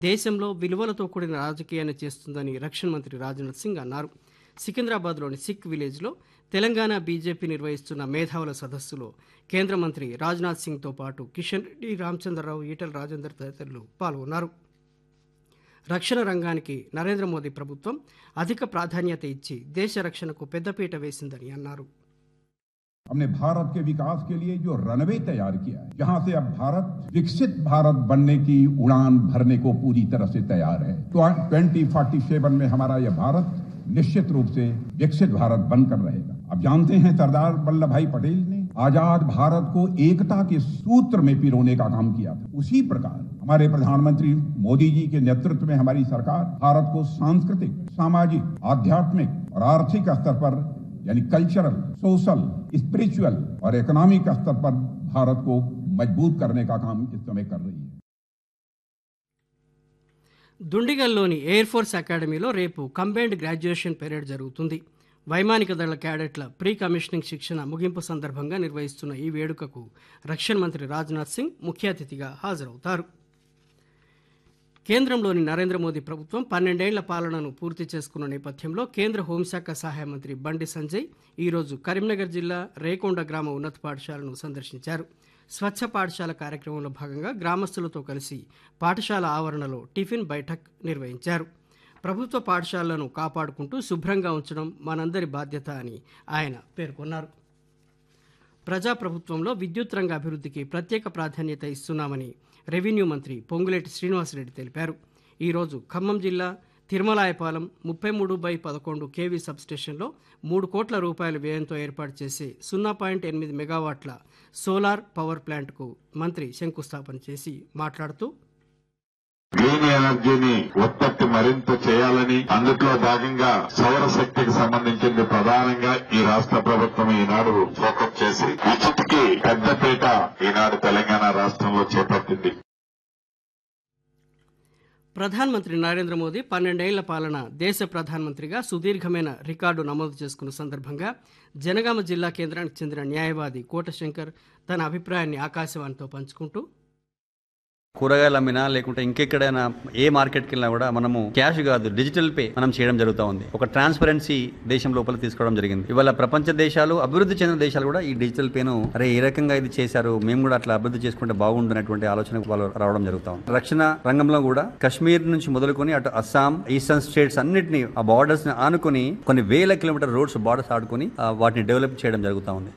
దేశంలో విలువలతో కూడిన రాజకీయాన్ని చేస్తుందని రక్షణ మంత్రి రాజ్నాథ్ సింగ్ అన్నారు సికింద్రాబాద్లోని సిక్ విలేజ్లో తెలంగాణ బీజేపీ నిర్వహిస్తున్న మేధావుల సదస్సులో కేంద్ర మంత్రి రాజ్నాథ్ సింగ్తో పాటు కిషన్ రెడ్డి రామచంద్రరావు ఈటల రాజేందర్ తదితరులు పాల్గొన్నారు రక్షణ రంగానికి నరేంద్ర మోదీ ప్రభుత్వం అధిక ప్రాధాన్యత ఇచ్చి దేశ రక్షణకు పెద్దపీట వేసిందని అన్నారు हमने भारत के विकास के लिए जो रनवे तैयार किया है जहां से अब भारत विकसित भारत बनने की उड़ान भरने को पूरी तरह से तैयार है ट्वेंटी फोर्टी सेवन में हमारा यह भारत निश्चित रूप से विकसित भारत बनकर रहेगा अब जानते हैं सरदार वल्लभ भाई पटेल ने आजाद भारत को एकता के सूत्र में पिरोने का काम किया था उसी प्रकार हमारे प्रधानमंत्री मोदी जी के नेतृत्व में हमारी सरकार भारत को सांस्कृतिक सामाजिक आध्यात्मिक और आर्थिक स्तर पर यानी कल्चरल सोशल स्पिरिचुअल और इकोनॉमिक स्तर पर भारत को मजबूत करने का काम इस समय कर रही है దుండిగల్లోని ఎయిర్ ఫోర్స్ అకాడమీలో రేపు కంబైన్డ్ గ్రాడ్యుయేషన్ పెరేడ్ జరుగుతుంది వైమానిక దళ క్యాడెట్ల ప్రీ కమిషనింగ్ శిక్షణ ముగింపు సందర్భంగా నిర్వహిస్తున్న ఈ వేడుకకు రక్షణ మంత్రి రాజ్నాథ్ సింగ్ ముఖ్య అతిథిగా హాజరవుతారు కేంద్రంలోని నరేంద్ర మోదీ ప్రభుత్వం పన్నెండేళ్ల పాలనను పూర్తి చేసుకున్న నేపథ్యంలో కేంద్ర హోంశాఖ సహాయ మంత్రి బండి సంజయ్ ఈరోజు కరీంనగర్ జిల్లా రేకొండ గ్రామ ఉన్నత పాఠశాలను సందర్శించారు స్వచ్ఛ పాఠశాల కార్యక్రమంలో భాగంగా గ్రామస్తులతో కలిసి పాఠశాల ఆవరణలో టిఫిన్ బైఠక్ నిర్వహించారు ప్రభుత్వ పాఠశాలలను కాపాడుకుంటూ శుభ్రంగా ఉంచడం మనందరి బాధ్యత అని ఆయన పేర్కొన్నారు ప్రజాప్రభుత్వంలో విద్యుత్ రంగ అభివృద్ధికి ప్రత్యేక ప్రాధాన్యత ఇస్తున్నామని రెవెన్యూ మంత్రి పొంగులేటి శ్రీనివాసరెడ్డి తెలిపారు ఈరోజు ఖమ్మం జిల్లా తిరుమలాయపాలెం ముప్పై మూడు బై పదకొండు కేవీ సబ్స్టేషన్లో మూడు కోట్ల రూపాయల వ్యయంతో ఏర్పాటు చేసే సున్నా పాయింట్ ఎనిమిది మెగావాట్ల సోలార్ పవర్ ప్లాంట్కు మంత్రి శంకుస్థాపన చేసి మాట్లాడుతూ గ్రీన్ ఎనర్జీని ఉత్పత్తి మరింత చేయాలని అందులో భాగంగా సౌర శక్తికి సంబంధించింది ప్రధానంగా ఈ రాష్ట్ర ప్రభుత్వం ఈనాడు ఫోకస్ చేసి విద్యుత్కి పెద్దపీట ఈనాడు తెలంగాణ రాష్ట్రంలో చేపట్టింది ప్రధానమంత్రి నరేంద్ర మోదీ పన్నెండేళ్ల పాలన దేశ ప్రధానమంత్రిగా సుదీర్ఘమైన రికార్డు నమోదు చేసుకున్న సందర్భంగా జనగామ జిల్లా కేంద్రానికి చెందిన న్యాయవాది కోటశంకర్ తన అభిప్రాయాన్ని ఆకాశవాణితో పంచుకుంటూ కూరగాయలు అమ్మినా లేకుంటే ఇంకెక్కడైనా ఏ మార్కెట్కి వెళ్ళినా కూడా మనము క్యాష్ కాదు డిజిటల్ పే మనం చేయడం జరుగుతూ ఉంది ఒక ట్రాన్స్పరెన్సీ దేశం లోపల తీసుకోవడం జరిగింది ఇవాళ ప్రపంచ దేశాలు అభివృద్ధి చెందిన దేశాలు కూడా ఈ డిజిటల్ పేను అరే ఏ రకంగా ఇది చేశారు మేము కూడా అట్లా అభివృద్ధి చేసుకుంటే బాగుండనటువంటి ఆలోచనకు వాళ్ళు రావడం జరుగుతా ఉంది రక్షణ రంగంలో కూడా కశ్మీర్ నుంచి మొదలుకొని అటు అస్సాం ఈస్టర్న్ స్టేట్స్ అన్నిటిని ఆ బార్డర్స్ ని ఆనుకొని కొన్ని వేల కిలోమీటర్ రోడ్స్ బార్డర్స్ ఆడుకొని ఆ, వాటిని డెవలప్ చేయడం జరుగుతూ ఉంది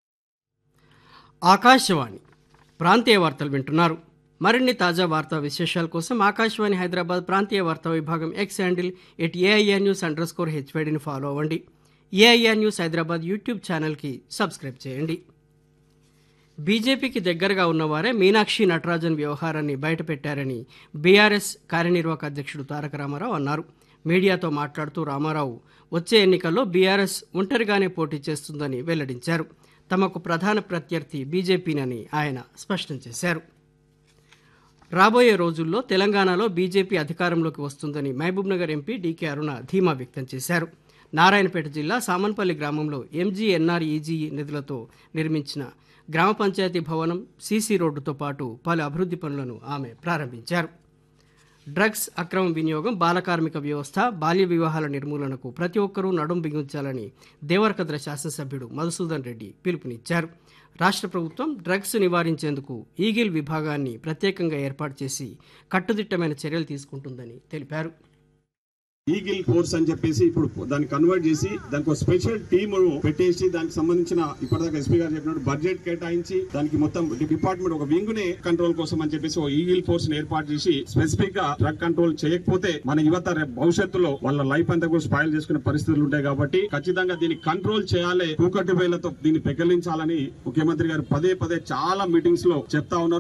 ఆకాశవాణి ప్రాంతీయ వార్తలు వింటున్నారు మరిన్ని తాజా వార్తా విశేషాల కోసం ఆకాశవాణి హైదరాబాద్ ప్రాంతీయ వార్తా విభాగం X handle at AIR news underscore హెచ్వైడిని ఫాలో అవ్వండి ఏఐఆర్ న్యూస్ హైదరాబాద్ యూట్యూబ్ ఛానల్కి సబ్స్క్రైబ్ చేయండి బీజేపీకి దగ్గరగా ఉన్నవారే మీనాక్షి నటరాజన్ వ్యవహారాన్ని బయటపెట్టారని బీఆర్ఎస్ కార్యనిర్వాహక అధ్యక్షుడు తారక రామారావు అన్నారు మీడియాతో మాట్లాడుతూ రామారావు వచ్చే ఎన్నికల్లో బీఆర్ఎస్ ఒంటరిగానే పోటీ చేస్తుందని వెల్లడించారు తమకు ప్రధాన ప్రత్యర్థి బీజేపీనని ఆయన స్పష్టం చేశారు రాబోయే రోజుల్లో తెలంగాణలో బీజేపీ అధికారంలోకి వస్తుందని మహబూబ్నగర్ ఎంపీ డీకే అరుణ ధీమా వ్యక్తం చేశారు నారాయణపేట జిల్లా సామన్పల్లి గ్రామంలో ఎంజీఎన్ఆర్ఈజీ నిధులతో నిర్మించిన గ్రామ పంచాయతీ భవనం సీసీ రోడ్డుతో పాటు పలు అభివృద్ధి పనులను ఆమె ప్రారంభించారు డ్రగ్స్ అక్రమ వినియోగం బాలకార్మిక వ్యవస్థ బాల్య వివాహాల నిర్మూలనకు ప్రతి ఒక్కరూ నడుం బిగించాలని దేవరకద్ర శాసనసభ్యుడు మధుసూదన్ రెడ్డి పిలుపునిచ్చారు రాష్ట్ర ప్రభుత్వం డ్రగ్స్ నివారించేందుకు ఈగిల్ విభాగాన్ని ప్రత్యేకంగా ఏర్పాటు చేసి కట్టుదిట్టమైన చర్యలు తీసుకుంటుందని తెలిపారు ఈగిల్ ఫోర్స్ అని చెప్పేసి ఇప్పుడు దాన్ని కన్వర్ట్ చేసి దానికి ఒక స్పెషల్ టీమ్ పెట్టేసి దానికి సంబంధించిన ఇప్పటిదాకా ఎస్పీ గారు చెప్పినట్టు బడ్జెట్ కేటాయించి దానికి మొత్తం డిపార్ట్మెంట్ ఒక వింగ్ నే కంట్రోల్ కోసం అని చెప్పేసి ఒక ఈగిల్ ఫోర్స్ ని ఏర్పాటు చేసి స్పెసిఫిక్ గా డ్రగ్ కంట్రోల్ చేయకపోతే మన యువత రేపు భవిష్యత్తులో వాళ్ళ లైఫ్ అంతా కూడా స్పాయిల్ చేసుకునే పరిస్థితులు ఉంటాయి కాబట్టి ఖచ్చితంగా దీన్ని కంట్రోల్ చేయాలి కూకటి వేలతో దీన్ని పెకలించాలని ముఖ్యమంత్రి గారు పదే పదే చాలా మీటింగ్స్ లో చెప్తా ఉన్నారు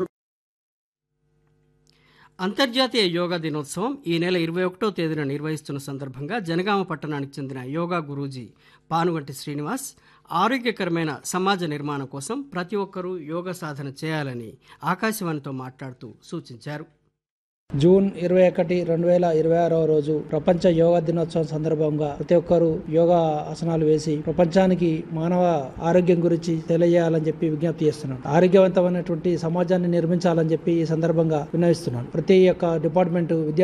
అంతర్జాతీయ యోగా దినోత్సవం ఈ నెల ఇరవై ఒకటో తేదీన నిర్వహిస్తున్న సందర్భంగా జనగామ పట్టణానికి చెందిన యోగా గురూజీ పానుగంటి శ్రీనివాస్ ఆరోగ్యకరమైన సమాజ నిర్మాణం కోసం ప్రతి ఒక్కరూ యోగా సాధన చేయాలని ఆకాశవాణితో మాట్లాడుతూ సూచించారు జూన్ ఇరవై ఒకటి రెండు వేల ఇరవై ఆరవ రోజు ప్రపంచ యోగా దినోత్సవం సందర్భంగా ప్రతి ఒక్కరూ యోగా ఆసనాలు వేసి ప్రపంచానికి మానవ ఆరోగ్యం గురించి తెలియజేయాలని చెప్పి విజ్ఞప్తి చేస్తున్నాను ఆరోగ్యవంతమైనటువంటి సమాజాన్ని నిర్మించాలని చెప్పి ఈ సందర్భంగా విన్నవిస్తున్నాను ప్రతి ఒక్క డిపార్ట్మెంట్ విద్యా